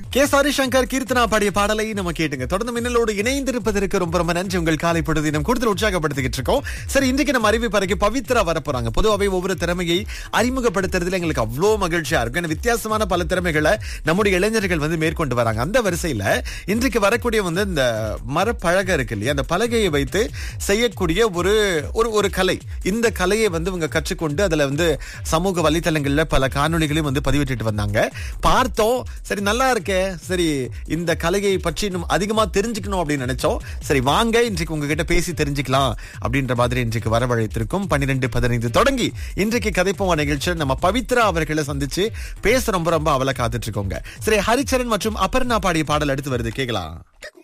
K sorry Shankar Keerthana பாடிய பாடலை நம்ம கேட்டுங்க தொடர்ந்து மின்னலோடு இணைந்திருப்பதற்கு ரொம்ப ரொம்ப நன்றி உங்கள் காலை பொழுது நம்ம கூடுதல் உற்சாகப்படுத்திக்கிட்டு இருக்கோம் சரி இன்றைக்கு நம்ம அறிவிப்பறைக்கு பவித்ரா வரப்போறாங்க பொதுவாகவே ஒவ்வொரு திறமையை அறிமுகப்படுத்துறதுல எங்களுக்கு அவ்வளோ மகிழ்ச்சியா இருக்கும் ஏன்னா வித்தியாசமான பல திறமைகளை நம்முடைய இளைஞர்கள் வந்து மேற்கொண்டு வராங்க அந்த வரிசையில இன்றைக்கு வரக்கூடிய வந்து இந்த மரப்பழகை இருக்கு இல்லையா அந்த பலகையை வைத்து செய்யக்கூடிய ஒரு ஒரு ஒரு கலை இந்த கலையை வந்து இவங்க கற்றுக்கொண்டு அதுல வந்து சமூக வலைத்தளங்கள்ல பல காணொளிகளையும் வந்து பதிவிட்டுட்டு வந்தாங்க பார்த்தோம் சரி நல்லா இருக்கே சரி இந்த கலையை பற்றி இன்னும் அதிகமா தெரிஞ்சுக்கணும் அப்படின்னு நினைச்சோம் சரி வாங்க இன்றைக்கு உங்ககிட்ட பேசி தெரிஞ்சுக்கலாம் அப்படின்ற மாதிரி இன்றைக்கு வரவழைத்திருக்கும் பன்னிரெண்டு பதினைந்து தொடங்கி இன்றைக்கு கதைப்போம் நிகழ்ச்சியில் நம்ம பவித்ரா அவர்களை சந்திச்சு பேச ரொம்ப ரொம்ப அவளை காத்துட்டு இருக்கோங்க சரி ஹரிச்சரன் மற்றும் அபர்ணா பாடிய பாடல் அடுத்து வருது கேட்கலாம்